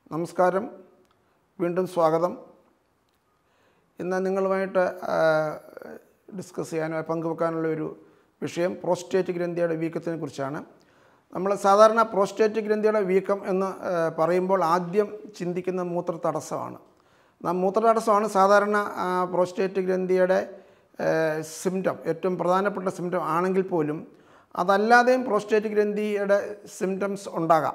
നമസ്കാരം വീണ്ടും സ്വാഗതം ഇന്ന് നിങ്ങളുമായിട്ട് ആ, ഡിസ്കസ് ചെയ്യാനോ പങ്കുവെക്കാനുള്ള ഒരു വിഷയം പ്രോസ്റ്റേറ്റ് ഗ്രന്ഥിയുടെ വീക്കത്തിനെ കുറിച്ചാണ് നമ്മൾ സാധാരണ പ്രോസ്റ്റേറ്റ് ഗ്രന്ഥിയുടെ വീക്കം എന്ന് ആ, പറയുമ്പോൾ ആദ്യം ചിന്തിക്കുന്ന മൂത്ര തടസ്സമാണ് നാം മൂത്ര തടസ്സമാണ് സാധാരണ ആ, പ്രോസ്റ്റേറ്റ് ഗ്രന്ഥിയുടെ സിംറ്റം ഏറ്റവും പ്രധാനപ്പെട്ട സിംറ്റം ആണെങ്കിൽ പോലും അതല്ലാതെയും പ്രോസ്റ്റേറ്റ് ഗ്രന്ഥിയുടെ സിംറ്റംസ് ഉണ്ടാകാം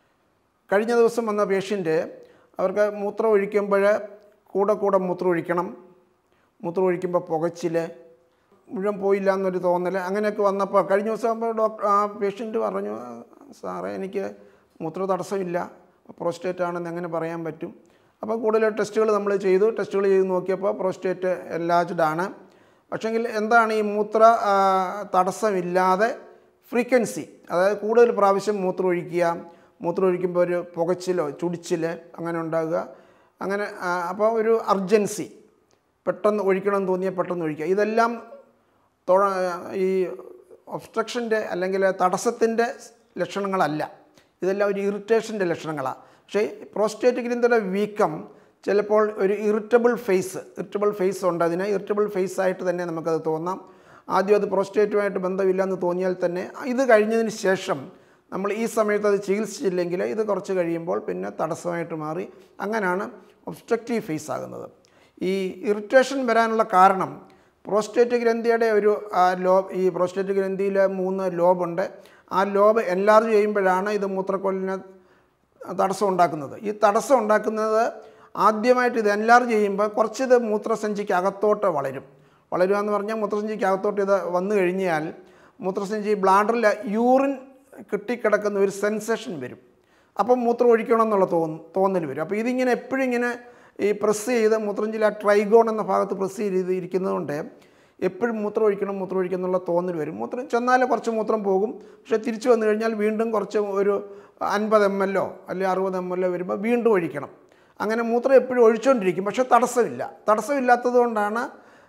കഴിഞ്ഞ ദിവസം വന്ന പേഷ്യൻ്റ് അവർക്ക് മൂത്രം ഒഴിക്കുമ്പോൾ കൂടെ കൂടെ മൂത്രം ഒഴിക്കണം മൂത്രം ഒഴിക്കുമ്പോൾ പുകച്ചിൽ മുഴുവൻ പോയില്ല എന്നൊരു തോന്നൽ അങ്ങനെയൊക്കെ വന്നപ്പോൾ കഴിഞ്ഞ ദിവസം ആകുമ്പോൾ ഡോക്ടർ ആ പേഷ്യൻ്റ് പറഞ്ഞു സാറേ എനിക്ക് മൂത്ര തടസ്സമില്ല പ്രോസ്റ്റേറ്റ് ആണെന്ന് എങ്ങനെ പറയാൻ പറ്റും അപ്പോൾ കൂടുതൽ ടെസ്റ്റുകൾ നമ്മൾ ചെയ്തു ടെസ്റ്റുകൾ ചെയ്ത് നോക്കിയപ്പോൾ പ്രോസ്റ്റേറ്റ് എൻലാർജ്ഡ് ആണ് പക്ഷെങ്കിൽ എന്താണ് ഈ മൂത്ര ആ, തടസ്സമില്ലാതെ ഫ്രീക്വൻസി അതായത് കൂടുതൽ പ്രാവശ്യം മൂത്രം ഒഴിക്കുക മൂത്രം ഒഴിക്കുമ്പോൾ ഒരു പുകച്ചിലോ ചുടിച്ചിൽ അങ്ങനെ ഉണ്ടാകുക അങ്ങനെ ആ, അപ്പോൾ ഒരു അർജൻസി പെട്ടെന്ന് ഒഴിക്കണം തോന്നിയാൽ പെട്ടെന്ന് ഒഴിക്കുക ഇതെല്ലാം തൊഴ ഈ ഒബ്സ്ട്രക്ഷൻ്റെ അല്ലെങ്കിൽ തടസ്സത്തിൻ്റെ ലക്ഷണങ്ങളല്ല ഇതെല്ലാം ഒരു ഇറിറ്റേഷൻ്റെ ലക്ഷണങ്ങളാണ് പക്ഷേ പ്രോസ്റ്റേറ്റ് ഗ്രന്ഥിയുടെ വീക്കം ചിലപ്പോൾ ഒരു ഇറിറ്റബിൾ ഫേസ് ഇറിറ്റബിൾ ഫേസ് ഉണ്ട് അതിന് ഇറിറ്റബിൾ ഫേസ് ആയിട്ട് തന്നെ നമുക്കത് തോന്നാം ആദ്യം അത് പ്രോസ്റ്റേറ്റുമായിട്ട് ബന്ധമില്ല എന്ന് തോന്നിയാൽ തന്നെ ഇത് കഴിഞ്ഞതിന് ശേഷം നമ്മൾ ഈ സമയത്ത് അത് ചികിത്സിച്ചില്ലെങ്കിൽ ഇത് കുറച്ച് കഴിയുമ്പോൾ പിന്നെ തടസ്സമായിട്ട് മാറി അങ്ങനെയാണ് ഒബ്സ്ട്രക്റ്റീവ് ഫേസ് ആകുന്നത് ഈ ഇറിറ്റേഷൻ വരാനുള്ള കാരണം പ്രോസ്റ്റേറ്റ് ഗ്രന്ഥിയുടെ ഒരു ആ, ലോ ഈ പ്രോസ്റ്റേറ്റ് ഗ്രന്ഥിയിൽ മൂന്ന് ലോബുണ്ട് ആ ലോബ് എൻലാർജ് ചെയ്യുമ്പോഴാണ് ഇത് മൂത്രക്കൊല്ലിന് തടസ്സം ഉണ്ടാക്കുന്നത് ഈ തടസ്സം ഉണ്ടാക്കുന്നത് ആദ്യമായിട്ട് ഇത് എൻലാർജ് ചെയ്യുമ്പോൾ കുറച്ചിത് മൂത്രസഞ്ചിക്ക് അകത്തോട്ട് വളരും വളരുക എന്ന് പറഞ്ഞാൽ മൂത്രസഞ്ചിക്ക് അകത്തോട്ട് ഇത് വന്നു കഴിഞ്ഞാൽ മൂത്രസഞ്ചി ബ്ലാഡറിൽ യൂറിൻ കെട്ടിക്കിടക്കുന്ന ഒരു സെൻസേഷൻ വരും അപ്പം മൂത്രം ഒഴിക്കണം എന്നുള്ള തോന്ന തോന്നൽ വരും അപ്പോൾ ഇതിങ്ങനെ എപ്പോഴും ഇങ്ങനെ ഈ പ്രസ് ചെയ്ത് മൂത്രഞ്ചിൽ ആ ട്രൈഗോൺ എന്ന ഭാഗത്ത് പ്രസ് ചെയ്ത് ഇരിക്കുന്നതുകൊണ്ട് എപ്പോഴും മൂത്രം ഒഴിക്കണം മൂത്രം ഒഴിക്കണം എന്നുള്ള തോന്നൽ വരും മൂത്രം ചെന്നാൽ കുറച്ച് മൂത്രം പോകും പക്ഷേ തിരിച്ചു വന്നു കഴിഞ്ഞാൽ വീണ്ടും കുറച്ച് ഒരു അൻപത് എം എല്ലോ അല്ലെങ്കിൽ അറുപത് എം എല്ലോ വരുമ്പോൾ വീണ്ടും ഒഴിക്കണം അങ്ങനെ മൂത്രം എപ്പോഴും ഒഴിച്ചുകൊണ്ടിരിക്കും പക്ഷേ തടസ്സമില്ല തടസ്സമില്ലാത്തത് കൊണ്ടാണ്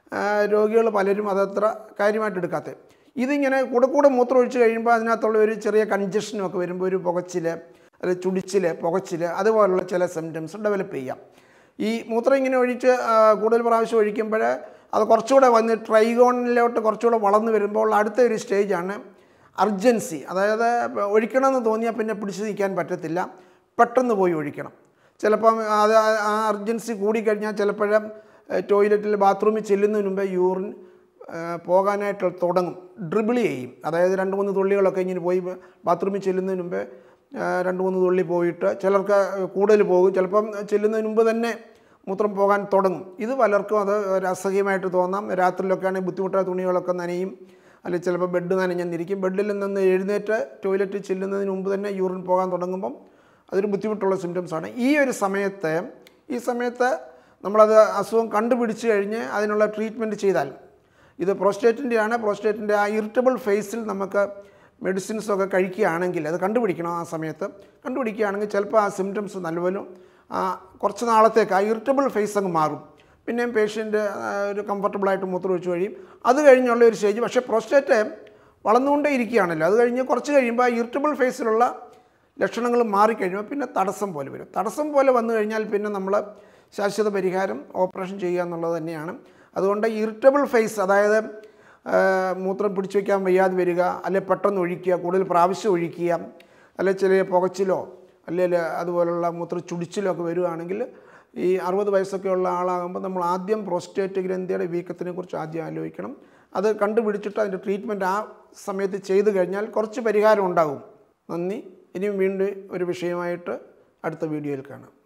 രോഗികൾ പലരും അതത്ര കാര്യമായിട്ട് എടുക്കാത്തത് ഇതിങ്ങനെ കൂടെ കൂടെ മൂത്രം ഒഴിച്ച് കഴിയുമ്പോൾ അതിനകത്തുള്ള ഒരു ചെറിയ കൺജഷനും ഒക്കെ വരുമ്പോൾ ഒരു പുകച്ചിൽ അല്ലെങ്കിൽ ചുടിച്ചിൽ പുകച്ചിൽ അതുപോലുള്ള ചില സിംറ്റംസ് ഡെവലപ്പ് ചെയ്യാം ഈ മൂത്രം ഇങ്ങനെ ഒഴിച്ച് ആ, കൂടുതൽ പ്രാവശ്യം ഒഴിക്കുമ്പോൾ അത് കുറച്ചുകൂടെ വന്ന് ട്രൈഗോണിലോട്ട് കുറച്ചുകൂടെ വളർന്നു വരുമ്പോൾ അടുത്ത ഒരു സ്റ്റേജാണ് അർജൻസി അതായത് ഒഴിക്കണമെന്ന് തോന്നിയാൽ പിന്നെ പിടിച്ചു നിൽക്കാൻ പറ്റത്തില്ല പെട്ടെന്ന് പോയി ഒഴിക്കണം ചിലപ്പം അത് ആ അർജൻസി കൂടിക്കഴിഞ്ഞാൽ ചിലപ്പോഴും ടോയ്ലറ്റിൽ ബാത്റൂമിൽ ചെല്ലുന്നതിന് മുമ്പേ യൂറിൻ ആ, പോകാനായിട്ട് തുടങ്ങും ഡ്രിബിൾ ചെയ്യും അതായത് രണ്ട് മൂന്ന് തുള്ളികളൊക്കെ ഇങ്ങനെ പോയി ബാത്റൂമിൽ ചെല്ലുന്നതിന് മുമ്പേ ആ, രണ്ട് മൂന്ന് തുള്ളി പോയിട്ട് ചിലർക്ക് കൂടുതൽ പോകും ചിലപ്പം ചെല്ലുന്നതിന് മുമ്പ് തന്നെ മൂത്രം പോകാൻ തുടങ്ങും ഇത് പലർക്കും അത് ഒരു അസഹ്യമായിട്ട് തോന്നാം രാത്രിയിലൊക്കെ ആണെങ്കിൽ ബുദ്ധിമുട്ടായ തുണികളൊക്കെ നനയും അല്ലെങ്കിൽ ചിലപ്പോൾ ബെഡ് നനഞ്ഞെന്നിരിക്കും ബെഡിൽ നിന്ന് എഴുന്നേറ്റ് ടോയ്ലറ്റിൽ ചെല്ലുന്നതിന് മുമ്പ് തന്നെ യൂറിൻ പോകാൻ തുടങ്ങുമ്പം അതൊരു ബുദ്ധിമുട്ടുള്ള സിംറ്റംസ് ആണ് ഈ ഒരു സമയത്ത് ഈ സമയത്ത് നമ്മളത് അസുഖം കണ്ടുപിടിച്ച് കഴിഞ്ഞ് അതിനുള്ള ട്രീറ്റ്മെൻറ്റ് ചെയ്താൽ ഇത് പ്രോസ്റ്റേറ്റിൻ്റെ ആണ് പ്രോസ്റ്റേറ്റിൻ്റെ ആ ഇറിറ്റബിൾ ഫേസിൽ നമുക്ക് മെഡിസിൻസ് ഒക്കെ കഴിക്കുകയാണെങ്കിൽ അത് കണ്ടുപിടിക്കണം ആ സമയത്ത് കണ്ടുപിടിക്കുകയാണെങ്കിൽ ചിലപ്പോൾ ആ സിംറ്റംസ് നല്ലപോലെ ആ കുറച്ച് നാളത്തേക്ക് ആ ഇറിറ്റബിൾ ഫേസ് അങ്ങ് മാറും പിന്നെയും പേഷ്യൻ്റ് ഒരു കംഫർട്ടബിളായിട്ട് മൂത്രം ഒഴിച്ച് കഴിയും അത് കഴിഞ്ഞുള്ള ഒരു സ്റ്റേജ് പക്ഷേ പ്രോസ്റ്റേറ്റ് വളർന്നുകൊണ്ടേ ഇരിക്കുകയാണല്ലോ അത് കഴിഞ്ഞ് കുറച്ച് കഴിയുമ്പോൾ ആ ഇറിറ്റബിൾ ഫേസിലുള്ള ലക്ഷണങ്ങൾ മാറിക്കഴിയുമ്പോൾ പിന്നെ തടസ്സം പോലെ വരും തടസ്സം പോലെ വന്നു കഴിഞ്ഞാൽ പിന്നെ നമ്മൾ ശാശ്വത പരിഹാരം ഓപ്പറേഷൻ ചെയ്യുക എന്നുള്ളത് തന്നെയാണ് അതുകൊണ്ട് ഇറിറ്റബിൾ ഫേസ് അതായത് ആ, മൂത്രം പിടിച്ചു വയ്ക്കാൻ വയ്യാതെ വരിക അല്ലെ പെട്ടെന്ന് ഒഴിക്കുക കൂടുതൽ പ്രാവശ്യം ഒഴിക്കുക അല്ലെ ചെറിയ പുകച്ചിലോ അല്ലെങ്കിൽ അതുപോലുള്ള മൂത്ര ചുടിച്ചിലോ ഒക്കെ വരികയാണെങ്കിൽ ഈ അറുപത് വയസ്സൊക്കെ ഉള്ള ആളാകുമ്പോൾ നമ്മൾ ആദ്യം പ്രോസ്റ്റേറ്റ് ഗ്രന്ഥിയുടെ വീക്കത്തിനെ കുറിച്ച് ആദ്യം ആലോചിക്കണം അത് കണ്ടുപിടിച്ചിട്ട് അതിൻ്റെ ട്രീറ്റ്മെൻറ്റ് ആ സമയത്ത് ചെയ്തു കഴിഞ്ഞാൽ കുറച്ച് പരിഹാരം ഉണ്ടാകും നന്ദി ഇനിയും വീണ്ടും ഒരു വിഷയമായിട്ട് അടുത്ത വീഡിയോയിൽ കാണാം